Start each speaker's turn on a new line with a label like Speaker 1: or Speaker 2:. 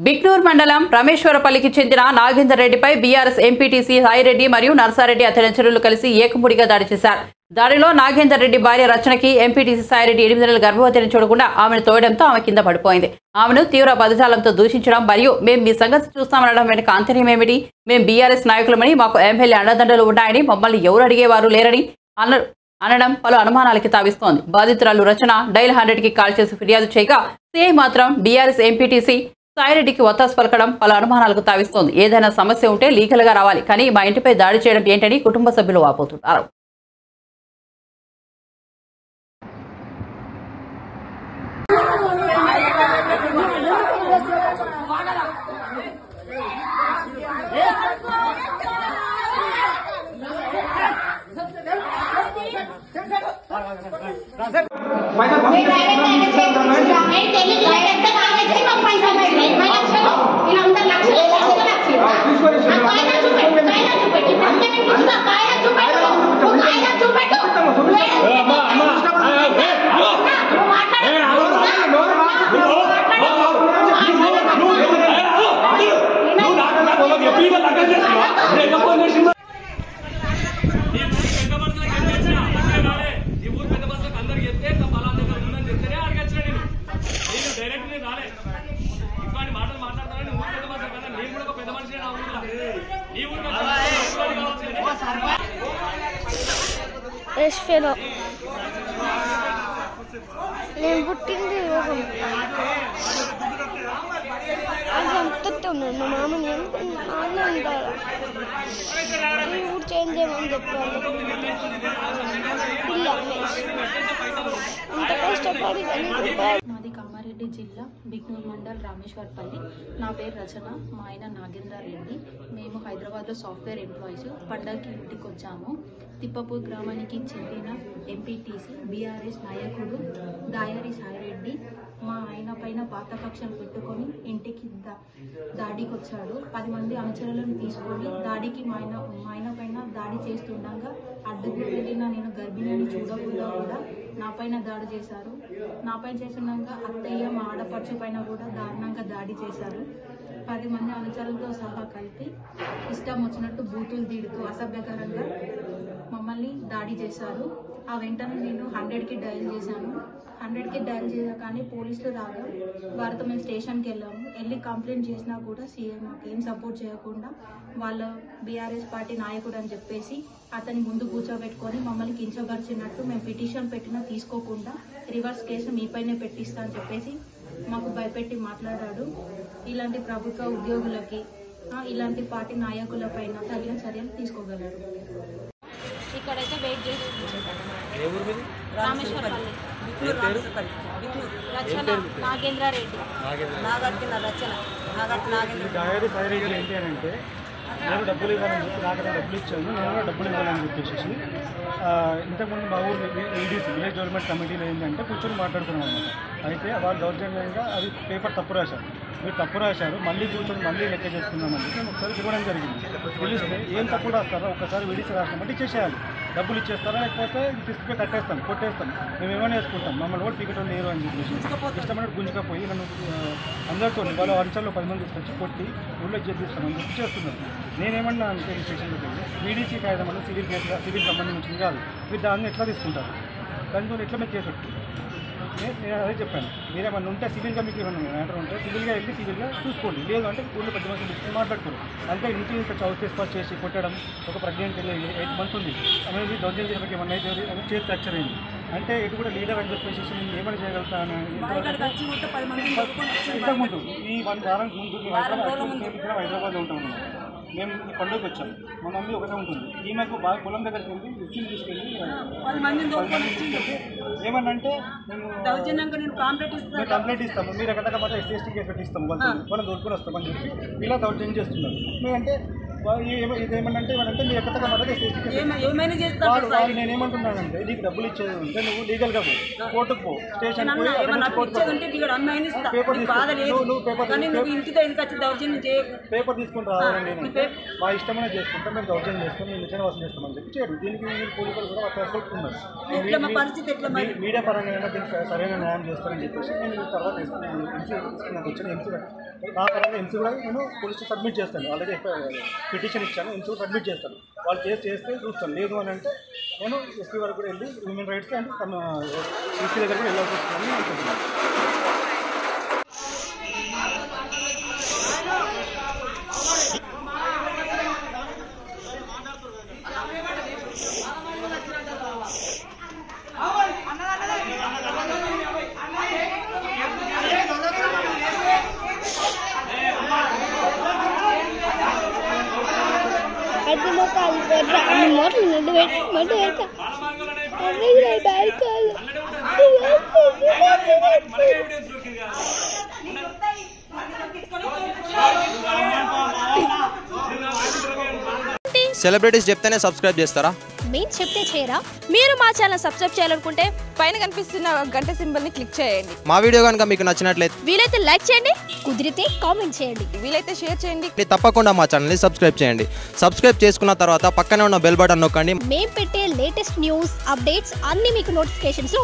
Speaker 1: బిక్నూర్ మండలం రమేశ్వరపల్లికి చెందిన నాగేందర్ రెడ్డిపై బీఆర్ఎస్ ఎంపీటీసీ సాయిరెడ్డి మరియు నర్సారెడ్డి అతని కలిసి ఏకముడిగా దాడి చేశారు దాడిలో నాగేందర్ రెడ్డి భార్య రచనకి ఎంపీటీసీ సాయిరెడ్డి ఎనిమిది నెలల గర్భవతిని చూడకుండా ఆమెను తోయడంతో ఆమె కింద పడిపోయింది ఆమెను తీవ్ర పదజాలంతో దూషించడం మరియు మేం మీ సంగతి చూస్తామనడం వెనుక ఆంతర్యమేమిటి మేం బీఆర్ఎస్ నాయకులమని మాకు ఎమ్మెల్యే అండదండలు ఉన్నాయని మమ్మల్ని ఎవరు అడిగేవారు లేరని అన్న అనడం పలు అనుమానాలకి తావిస్తోంది బాధితురాలు రచన డైల్ హండ్రెడ్ కి కాల్ చేసి ఫిర్యాదు చేయగా సిఐ మాత్రం బీఆర్ఎస్ ఎంపీటీసీ సాయిరెడ్డికి ఒత్తాసు పలకడం పలు అనుమానాలకు తావిస్తోంది ఏదైనా సమస్య ఉంటే లీగల్ గా రావాలి కానీ మా ఇంటిపై దాడి చేయడం ఏంటని కుటుంబ సభ్యులు వాపోతున్నారు
Speaker 2: ఈ ఊరు పెద్ద బస్సులకు అందరికి చెప్తే ఇంకా పలానా దగ్గర ఉందని చెప్తేనే అడిగి వచ్చిన నేను నేను డైరెక్ట్ నేను రాలే ఇటువంటి మాటలు మాట్లాడతానని ఊరు పెద్ద బస్సు కదా నేను కూడా ఒక పెద్ద మనిషి నా ఊర్లో ఈ ఊరు
Speaker 3: ఎస్ ఫెలో నేను పుట్టింది యోగం అది చంపుతూ ఉన్నాను మా మామని నాన్న ఉంటారు ఈ ఊరు చేంజ్ చేయమని చెప్పాను పిల్ల అంత కష్టపడి ఎన్ని రూపాయలు
Speaker 4: మాది కామారెడ్డి జిల్లా బిగ్నూర్ మండల్ రామేశ్వర్పల్లి నా పేరు రచన మా ఆయన నాగేంద్ర రెడ్డి మేము హైదరాబాద్లో సాఫ్ట్వేర్ ఎంప్లాయీస్ పండగకి ఇంటికి వచ్చాము తిప్పపూర్ గ్రామానికి చెందిన ఎంపీటీసీ బీఆర్ఎస్ నాయకుడు దాయరి సాయిరెడ్డి మా ఆయన పైన పాత కక్షలు పెట్టుకొని ఇంటికి దా దాడికి వచ్చాడు పది మంది అనుచరులను తీసుకొని దాడికి మా ఆయన మా ఆయన పైన దాడి చేస్తుండగా అడ్డుకు వెళ్ళిన నేను గర్భిణిని చూడకుండా కూడా నా పైన దాడి చేశారు నా పైన చేస్తుండగా అత్తయ్య మా ఆడపడుచు పైన కూడా దారుణంగా దాడి చేశారు పది మంది అనుచరులతో సహా కలిపి ఇష్టం వచ్చినట్టు బూతులు తీడుతూ అసభ్యకరంగా మమ్మల్ని దాడి చేశారు ఆ వెంటనే నేను హండ్రెడ్కి డయల్ చేశాను హండ్రెడ్కి డయల్ చేసా కానీ పోలీసులు రాగా వారితో మేము స్టేషన్కి వెళ్ళాము వెళ్ళి కంప్లైంట్ చేసినా కూడా సీఎం మాకు ఏం సపోర్ట్ చేయకుండా వాళ్ళ బీఆర్ఎస్ పార్టీ నాయకుడు అని చెప్పేసి అతని ముందు కూర్చోబెట్టుకొని మమ్మల్ని కించపరిచినట్టు మేము పిటిషన్ పెట్టినా తీసుకోకుండా రివర్స్ కేసు మీపైనే పెట్టిస్తా అని చెప్పేసి మాకు భయపెట్టి మాట్లాడాడు ఇలాంటి ప్రభుత్వ ఉద్యోగులకి ఆ, ఇలాంటి పార్టీ నాయకులపైన తగిన చర్యలు తీసుకోగలరు ఇక్కడైతే వెయిట్ చేస్తున్నాం రామేశ్వరపల్లి రచన నాగేంద్ర రెడ్డి
Speaker 5: నాగార్జున రచన నాగార్జున నాగేంద్ర
Speaker 6: డైరీ ఫైర్ అయితే ఏంటి అని అంటే నేను డబ్బులు ఇవ్వాలని చెప్పి నాకైతే డబ్బులు ఇచ్చాను నేను కూడా డబ్బులు ఇవ్వాలని చెప్పేసి ఆ, ఇంతకుముందు మా ఊరు ఈడీసీ విలేజ్ డెవలప్మెంట్ కమిటీలో ఏంటంటే కూర్చొని మాట్లాడుకున్నాం అనమాట అయితే వాళ్ళు దౌర్జన్యంగా అది పేపర్ తప్పు రాశారు మీరు తప్పు రాశారు మళ్ళీ కూర్చొని మళ్ళీ లెక్క చేసుకుందామని నేను ఒకసారి ఇవ్వడం జరిగింది తెలిస్తే ఏం తప్పు రాస్తారో ఒకసారి విడిసి రాసినామంటే ఇచ్చేసేయాలి డబ్బులు ఇచ్చేస్తారా లేకపోతే తీసుకుపోయి కట్టేస్తాం కొట్టేస్తాం మేము ఏమైనా వేసుకుంటాం మమ్మల్ని కూడా టికెట్ లేరు అని చెప్పేసి ఇష్టమైనట్టు గుంజుకపోయి నన్ను ఆ, అందరితో వాళ్ళ అంచల్లో పది మంది తీసుకొచ్చి కొట్టి ఊళ్ళో చేపిస్తాం అని చెప్పి చేస్తున్నారు నేనేమన్నా అంటే ఈ స్టేషన్లోకి వెళ్ళి వీడీసీ కాగితం అంటే సివిల్ కేసు సివిల్ సంబంధించింది కాదు మీరు దాన్ని ఎట్లా తీసుకుంటారు దానితో ఎట్లా మీరు కేసు పెట్టు నే- నేను అదే చెప్పాను మీరేమన్నా ఉంటే సివిల్గా మీకు ఏమన్నా మ్యాటర్ ఉంటే సివిల్గా వెళ్ళి సివిల్గా చూసుకోండి లేదు అంటే ఊళ్ళో పెద్ద మనుషులు తీసుకుని మాట్లాడుకోరు అంతే ఇంటి ఇంత చౌస్ స్పాట్ చేసి కొట్టడం ఒక ప్రెగ్నెంట్ వెళ్ళి ఎయిట్ మంత్స్ ఉంది అనేది దౌర్జన్యం చేయడానికి ఏమన్నా అయితే అని చేతి ఫ్రాక్చర్ అయింది అంటే ఇటు కూడా లీడర్ అని చెప్పేసి నేను ఏమైనా చేయగలుగుతాను
Speaker 5: వచ్చి ఉంటే పది మంది కొట్టుకొని వచ్చి
Speaker 6: ఇంతకుముందు ఈ వన్ వారం ముందు మేము హైదరాబాద్ మేము ఇక్కడ హైదరాబాద్లో ఉంటాం అన్నమాట. మేము ఈ పండుగకి వచ్చాం మా మమ్మీ ఒకటే ఉంటుంది ఈమెకు బాగా పొలం దగ్గరికి వెళ్ళి ఇచ్చింది తీసుకెళ్ళి
Speaker 5: పది మందిని దొరుకుని వచ్చి
Speaker 6: ఏమన్నంటే మేము
Speaker 5: దౌర్జన్యంగా నేను కాంప్లైంట్
Speaker 6: మేము
Speaker 5: ఇస్తాను
Speaker 6: కంప్లైంట్ ఇస్తాము మీరు ఎక్కడ మాత్రం ఎస్సీ ఎస్టీ కేసు పెట్టిస్తాము వాళ్ళు మనం దొరుకుని వస్తామని చెప్పి ఇలా దౌర్జన్యం చేస్తున్నారు మేమంటే ఇదేమనంటే ఏమనంటే మీ ఎక్కడ మాట
Speaker 5: ఏమ- ఏమైనా చేస్తాను
Speaker 6: వాడు వాడు నేను ఏమంటున్నానంటే నీకు డబ్బులు ఇచ్చేది ఉంటే నువ్వు లీగల్గా పో కోర్టుకు పో స్టేషన్ పోయి అక్కడ
Speaker 5: ఏమన్నా
Speaker 6: నుంచి కోర్టుకు
Speaker 5: ఇచ్చేదంటే ఇక్కడ అమ్మాయిని ఇస్తా
Speaker 6: పేపర్
Speaker 5: నీకు బాధ లేదు
Speaker 6: నువ్వు- నువ్వు పేపర్
Speaker 5: కానీ నువ్వు ఇంటితో ఎందుకు వచ్చి దౌర్జన్యం చేయకు
Speaker 6: పేపర్ తీసుకుని రావాలని నేను అంటే మా ఇష్టమైన చేసుకుంటాం మేము దౌర్జన్యం చేస్తాం మేము నిచ్చెన వసూలు చేస్తామని చెప్పి చేయడు దీనికి మీరు పోలీసులు కూడా ప్రశ్నిస్తున్నారు
Speaker 5: ఎట్లా మా పరిస్థితి ఎట్లా మరి
Speaker 6: మీడియా పరంగా అయినా దీనికి సరైన న్యాయం చేస్తారని చెప్పేసి నేను ఈ తర్వాత తీసుకున్నాను ఎంసీ తీసుకున్నాను వచ్చిన ఎంసీ నా పరంగా ఎంసీ కూడా నేను పోలీసు సబ్మిట్ చేస్తాను ఆల్రెడీ పిటిషన్ ఇచ్చాను ఎంసీ కూడా సబ్మిట్ చేస్తాను వాళ్ళు చేసి చేస్తే చూస్తాను లేదు అని అంటే నేను ఎస్పీ వరకు కూడా వెళ్ళి హ్యూమన్ రైట్స్ అండ్ ఎస్పీ దగ్గర కూడా వెళ్ళాల్సి వస్తుందని అనుకుంటున్నాను
Speaker 3: అది మొక్కలు కొట్ట అన్ని మొట్లు నడ్డు పెట్టి మడ్డు పెడతా అదే బ్యాడ్ కాదు
Speaker 7: సెలబ్రిటీస్ చెప్తేనే సబ్స్క్రైబ్ చేస్తారా
Speaker 8: మేము చెప్తే చేయరా మీరు మా ఛానల్ సబ్స్క్రైబ్ చేయాలనుకుంటే పైన కనిపిస్తున్న గంట సింబల్ని క్లిక్ చేయండి
Speaker 7: మా వీడియో కనుక మీకు నచ్చినట్లయితే
Speaker 8: వీలైతే లైక్ చేయండి కుదిరితే కామెంట్ చేయండి వీలైతే షేర్ చేయండి
Speaker 7: తప్పకుండా మా ఛానల్ని సబ్స్క్రైబ్ చేయండి సబ్స్క్రైబ్ చేసుకున్న తర్వాత పక్కనే ఉన్న బెల్ బటన్ నొక్కండి
Speaker 8: మేము పెట్టే లేటెస్ట్ న్యూస్ అప్డేట్స్ అన్నీ మీకు నోటిఫికేషన్స్